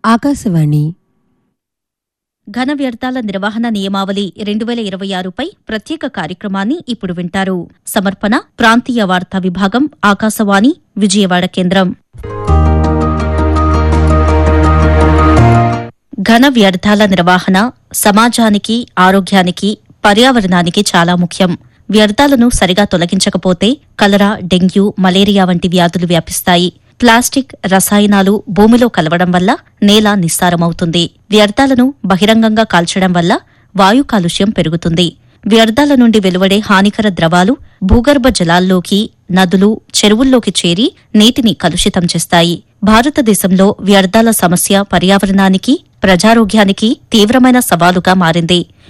ఆకాశవాణి ఘన వ్యర్థాల నిర్వహణ నియమావళి రెండు వేల ఇరవై ఆరుపై ప్రత్యేక కార్యక్రమాన్ని ఇప్పుడు వింటారు సమర్పణ ప్రాంతీయ వార్తా విభాగం ఆకాశవాణి విజయవాడ కేంద్రం ఘన వ్యర్థాల నిర్వహణ సమాజానికి ఆరోగ్యానికి పర్యావరణానికి చాలా ముఖ్యం వ్యర్థాలను సరిగా తొలగించకపోతే కలరా డెంగ్యూ మలేరియా వంటి వ్యాధులు వ్యాపిస్తాయి ప్లాస్టిక్ రసాయనాలు భూమిలో కలవడం వల్ల నేల నిస్సారమవుతుంది వ్యర్థాలను బహిరంగంగా కాల్చడం వల్ల వాయు కాలుష్యం పెరుగుతుంది వ్యర్థాల నుండి వెలువడే హానికర ద్రవాలు భూగర్భ జలాల్లోకి నదులు చెరువుల్లోకి చేరి నీటిని కలుషితం చేస్తాయి భారతదేశంలో వ్యర్థాల సమస్య పర్యావరణానికి ప్రజారోగ్యానికి తీవ్రమైన సవాలుగా మారింది